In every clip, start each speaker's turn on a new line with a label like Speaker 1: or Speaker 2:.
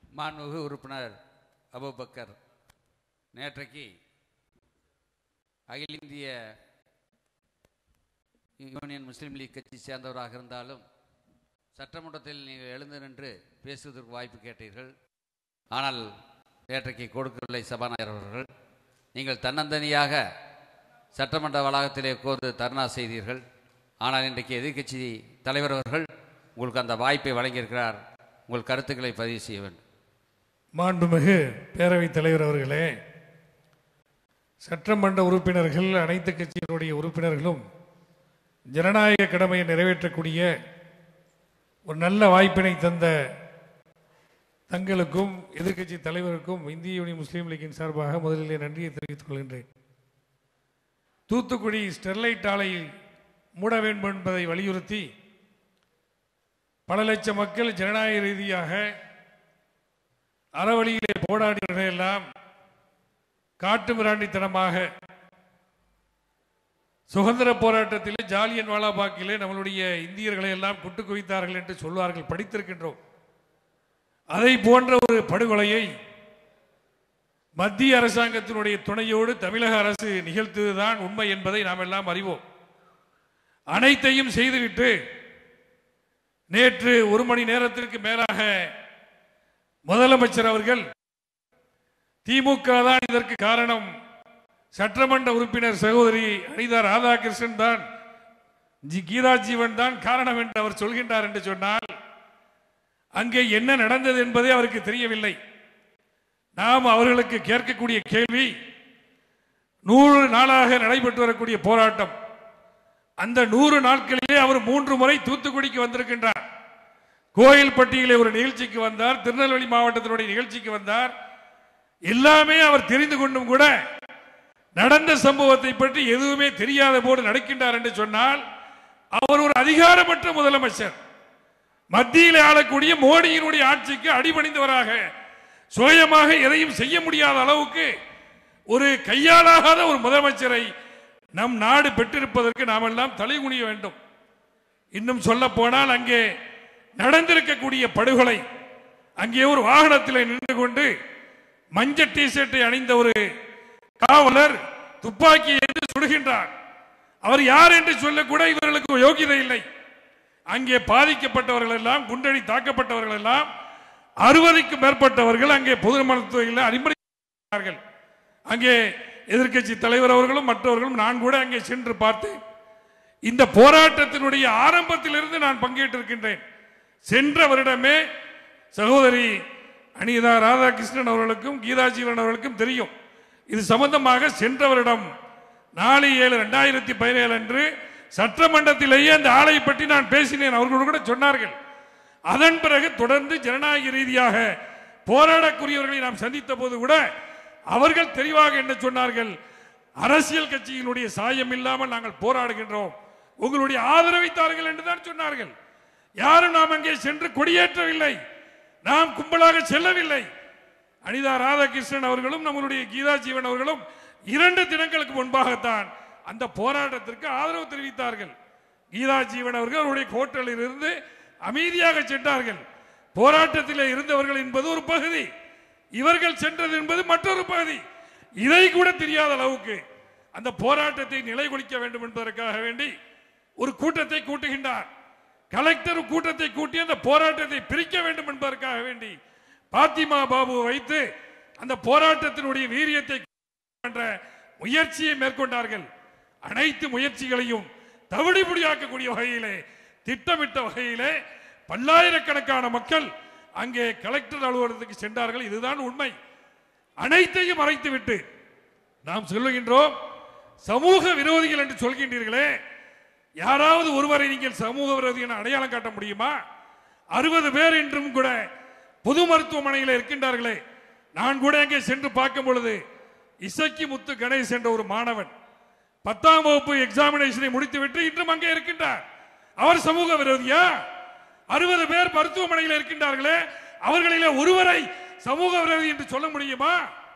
Speaker 1: மாண்புமிகு உறுப்பினர் அபுபக்கர் நேற்றைக்கு அகில இந்திய யூனியன் முஸ்லீம் லீக் கட்சி சேர்ந்தவராக இருந்தாலும் சட்டமன்றத்தில் நீங்கள் எழுந்து நின்று பேசுவதற்கு வாய்ப்பு கேட்டீர்கள் ஆனால் நேற்றைக்கு கொடுக்கவில்லை சபாநாயகர் அவர்கள் நீங்கள் தன்னந்தனியாக சட்டமன்ற வளாகத்திலே கோர்ந்து தர்ணா செய்தீர்கள் ஆனால் இன்றைக்கு எதிர்க்கட்சி தலைவர் அவர்கள் உங்களுக்கு அந்த வாய்ப்பை வழங்கியிருக்கிறார் உங்கள் கருத்துக்களை பதிவு செய்ய வேண்டும்
Speaker 2: மாண்புமிகு பேரவைத் தலைவர் அவர்களே சட்டமன்ற உறுப்பினர்கள் அனைத்து கட்சியினுடைய உறுப்பினர்களும் ஜனநாயக கடமையை நிறைவேற்றக்கூடிய ஒரு நல்ல வாய்ப்பினை தந்த தங்களுக்கும் எதிர்க்கட்சி தலைவருக்கும் இந்திய யூனியன் முஸ்லீம் லீக்கின் சார்பாக முதலிலே நன்றியை தெரிவித்துக் கொள்கின்றேன் தூத்துக்குடி ஸ்டெர்லைட் ஆலையை மூட வேண்டும் என்பதை வலியுறுத்தி பல லட்சம் மக்கள் ஜனநாயக ரீதியாக அறவழியிலே போராடியவர்கள் எல்லாம் காட்டு மிராண்டித்தனமாக சுதந்திர போராட்டத்திலே ஜாலியன் வாலாபாக்கிலே நம்மளுடைய இந்தியர்களை எல்லாம் குட்டு குவித்தார்கள் என்று சொல்வார்கள் படித்திருக்கின்றோம் அதை போன்ற ஒரு படுகொலையை மத்திய அரசாங்கத்தினுடைய துணையோடு தமிழக அரசு நிகழ்த்துவதுதான் உண்மை என்பதை நாம் எல்லாம் அறிவோம் அனைத்தையும் செய்துவிட்டு நேற்று ஒரு மணி நேரத்திற்கு மேலாக முதலமைச்சர் அவர்கள் திமுக தான் இதற்கு காரணம் சட்டமன்ற உறுப்பினர் சகோதரி அனிதா ராதாகிருஷ்ணன் தான் ஜி- கீதா ஜீவன் தான் காரணம் என்று அவர் சொல்கின்றார் என்று சொன்னால் அங்கே என்ன நடந்தது என்பதே அவருக்கு தெரியவில்லை நாம் அவர்களுக்கு கேட்கக்கூடிய கேள்வி நூறு நாளாக நடைபெற்று வரக்கூடிய போராட்டம் அந்த நூறு நாட்களிலே அவர் மூன்று முறை தூத்துக்குடிக்கு வந்திருக்கின்றார் கோயில்பட்டியிலே ஒரு நிகழ்ச்சிக்கு வந்தார் திருநெல்வேலி மாவட்டத்தினுடைய நிகழ்ச்சிக்கு வந்தார் எல்லாமே அவர் தெரிந்து கொண்டும் கூட நடந்த சம்பவத்தை பற்றி எதுவுமே தெரியாத போது நடக்கின்றார் என்று சொன்னால் அவர் ஒரு அதிகாரமற்ற முதலமைச்சர் மத்தியில் ஆளக்கூடிய மோடியினுடைய ஆட்சிக்கு அடிபணிந்தவராக சுயமாக எதையும் செய்ய முடியாத அளவுக்கு ஒரு கையாளாகாத ஒரு முதலமைச்சரை நம் நாடு பெற்றிருப்பதற்கு நாம் எல்லாம் தலைகுனிய வேண்டும் இன்னும் சொல்ல போனால் அங்கே நடந்திருக்கக்கூடிய படுகொலை அங்கே ஒரு வாகனத்தில் நின்று கொண்டு மஞ்சள் டி ஷர்ட்டை அணிந்த ஒரு காவலர் துப்பாக்கி என்று சுடுகின்றார் அவர் யார் என்று சொல்லக்கூட இவர்களுக்கு யோகிதை இல்லை அங்கே பாதிக்கப்பட்டவர்கள் எல்லாம் குண்டடி தாக்கப்பட்டவர்கள் எல்லாம் அறுபதுக்கும் மேற்பட்டவர்கள் அங்கே பொது மருத்துவத்தில் அறிமுறைகள் அங்கே எதிர்க்கட்சி தலைவர் அவர்களும் மற்றவர்களும் நான் கூட அங்கே சென்று பார்த்தேன் இந்த போராட்டத்தினுடைய ஆரம்பத்திலிருந்து நான் பங்கேற்றிருக்கின்றேன் சென்ற வருடமே சகோதரி அனிதா ராதாகிருஷ்ணன் அவர்களுக்கும் கீதா ஜீவன் அவர்களுக்கும் தெரியும் இது சம்பந்தமாக சென்ற வருடம் நாலு ஏழு ரெண்டாயிரத்தி பதினேழு அன்று சட்டமன்றத்திலேயே அந்த ஆலை பற்றி நான் பேசினேன் அவர்கள் கூட சொன்னார்கள் அதன் பிறகு தொடர்ந்து ஜனநாயக ரீதியாக போராடக்கூடியவர்களை நாம் சந்தித்த போது கூட அவர்கள் தெளிவாக என்ன சொன்னார்கள் அரசியல் கட்சியினுடைய சாயம் இல்லாமல் நாங்கள் போராடுகின்றோம் உங்களுடைய ஆதரவை தாருங்கள் என்றுதான் சொன்னார்கள் யாரும் நாம் அங்கே சென்று கொடியேற்றவில்லை நாம் கும்பலாக செல்லவில்லை அனிதா ராதாகிருஷ்ணன் அவர்களும் நம்மளுடைய கீதா ஜீவன் அவர்களும் இரண்டு தினங்களுக்கு முன்பாகத்தான் அந்த போராட்டத்திற்கு ஆதரவு தெரிவித்தார்கள் கீதா ஜீவன் அவர்கள் அவருடைய ஹோட்டலில் இருந்து அமைதியாக சென்றார்கள் போராட்டத்தில் இருந்தவர்கள் என்பது ஒரு பகுதி இவர்கள் சென்றது என்பது மற்றொரு பகுதி இதை கூட தெரியாத அளவுக்கு அந்த போராட்டத்தை நிலைகுலிக்க வேண்டும் என்பதற்காக வேண்டி ஒரு கூட்டத்தை கூட்டுகின்றார் கலெக்டர் கூட்டத்தை கூட்டி அந்த போராட்டத்தை பிரிக்க வேண்டும் என்பதற்காக வேண்டி பாத்திமா பாபு வைத்து அந்த போராட்டத்தினுடைய வீரியத்தை என்ற முயற்சியை மேற்கொண்டார்கள் அனைத்து முயற்சிகளையும் தவிடுபடியாக்கக்கூடிய வகையிலே திட்டமிட்ட வகையிலே பல்லாயிரக்கணக்கான மக்கள் அங்கே கலெக்டர் அலுவலகத்துக்கு சென்றார்கள் இதுதான் உண்மை அனைத்தையும் மறைத்துவிட்டு நாம் சொல்லுகின்றோம் சமூக விரோதிகள் என்று சொல்கின்றீர்களே யாராவது ஒருவரை நீங்கள் சமூக விரோதி என அடையாளம் காட்ட முடியுமா அறுபது பேர் இன்றும் கூட பொது மருத்துவமனையில் இருக்கின்றார்களே நான் கூட அங்கே சென்று பார்க்கும் பொழுது இசக்கி முத்து கணேஷ் என்ற ஒரு மாணவன் பத்தாம் வகுப்பு எக்ஸாமினேஷனை முடித்துவிட்டு இன்றும் அங்கே இருக்கின்றார் அவர் சமூக விரோதியா அறுபது பேர் மருத்துவமனையில் இருக்கின்றார்களே அவர்களிலே ஒருவரை சமூக விரோதி என்று சொல்ல முடியுமா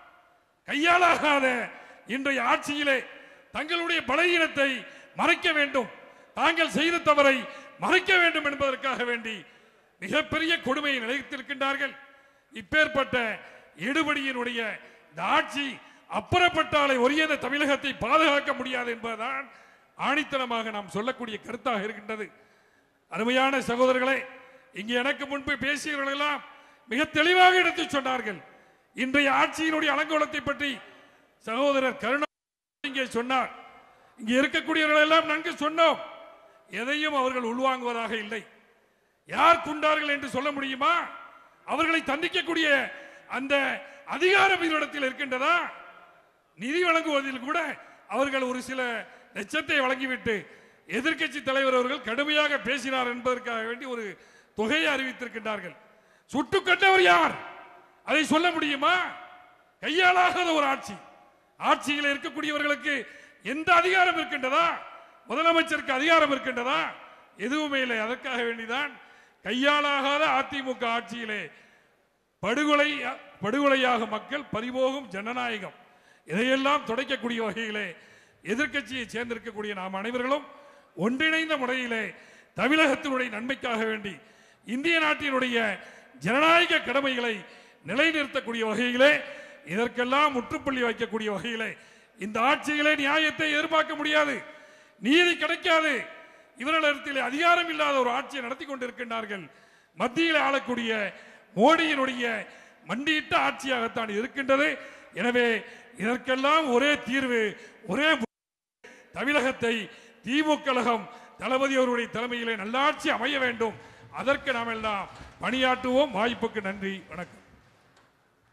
Speaker 2: கையாளாகாத இன்றைய ஆட்சியிலே தங்களுடைய பலகீனத்தை மறைக்க வேண்டும் தாங்கள் செய்த தவறை மறைக்க வேண்டும் என்பதற்காக வேண்டி மிகப்பெரிய கொடுமையை நிலைத்திருக்கின்றார்கள் இப்பேற்பட்ட எடுபடியினுடைய இந்த ஆட்சி அப்புறப்பட்டாலே ஒரே இந்த தமிழகத்தை பாதுகாக்க முடியாது என்பதுதான் ஆணித்தனமாக நாம் சொல்லக்கூடிய கருத்தாக இருக்கின்றது அருமையான சகோதரர்களே இங்கே எனக்கு முன்பு பேசியவர்கள் எல்லாம் மிக தெளிவாக எடுத்து சொன்னார்கள் இன்றைய ஆட்சியினுடைய அலங்கோலத்தை பற்றி சகோதரர் கருணா இங்கே சொன்னார் இங்கே இருக்கக்கூடியவர்கள் எல்லாம் நன்கு சொன்னோம் எதையும் அவர்கள் உள்வாங்குவதாக இல்லை யார் குண்டார்கள் என்று சொல்ல முடியுமா அவர்களை தண்டிக்கக்கூடிய அந்த அதிகாரம் இவரிடத்தில் இருக்கின்றதா நிதி வழங்குவதில் கூட அவர்கள் ஒரு சில லட்சத்தை வழங்கிவிட்டு எதிர்க்கட்சி தலைவர் அவர்கள் கடுமையாக பேசினார் என்பதற்காக வேண்டி ஒரு தொகையை அறிவித்திருக்கின்றார்கள் சுட்டுக்கட்டவர் யார் அதை சொல்ல முடியுமா கையாளாகாத ஒரு ஆட்சி ஆட்சியில் இருக்கக்கூடியவர்களுக்கு எந்த அதிகாரம் இருக்கின்றதா முதலமைச்சருக்கு அதிகாரம் இருக்கின்றதா எதுவுமே இல்லை அதற்காக வேண்டிதான் கையாளாகாத அதிமுக ஆட்சியிலே படுகொலை படுகொலையாக மக்கள் பறிபோகும் ஜனநாயகம் இதையெல்லாம் துடைக்கக்கூடிய வகையிலே எதிர்க்கட்சியை சேர்ந்திருக்கக்கூடிய நாம் அனைவர்களும் ஒன்றிணைந்த முறையிலே தமிழகத்தினுடைய நன்மைக்காக வேண்டி இந்திய நாட்டினுடைய ஜனநாயக கடமைகளை நிலைநிறுத்தக்கூடிய வகையிலே இதற்கெல்லாம் முற்றுப்புள்ளி வைக்கக்கூடிய வகையிலே இந்த ஆட்சியிலே நியாயத்தை எதிர்பார்க்க முடியாது நீதி கிடைக்காது இவர்களிடத்தில் அதிகாரம் இல்லாத ஒரு ஆட்சியை நடத்தி கொண்டிருக்கின்றார்கள் மத்தியில் ஆளக்கூடிய மோடியினுடைய மண்டியிட்ட ஆட்சியாகத்தான் இருக்கின்றது எனவே இதற்கெல்லாம் ஒரே தீர்வு ஒரே மு- தமிழகத்தை திமுக கழகம் தளபதி அவருடைய தலைமையிலே நல்லாட்சி அமைய வேண்டும் அதற்கு நாம் எல்லாம் பணியாற்றுவோம் வாய்ப்புக்கு நன்றி வணக்கம்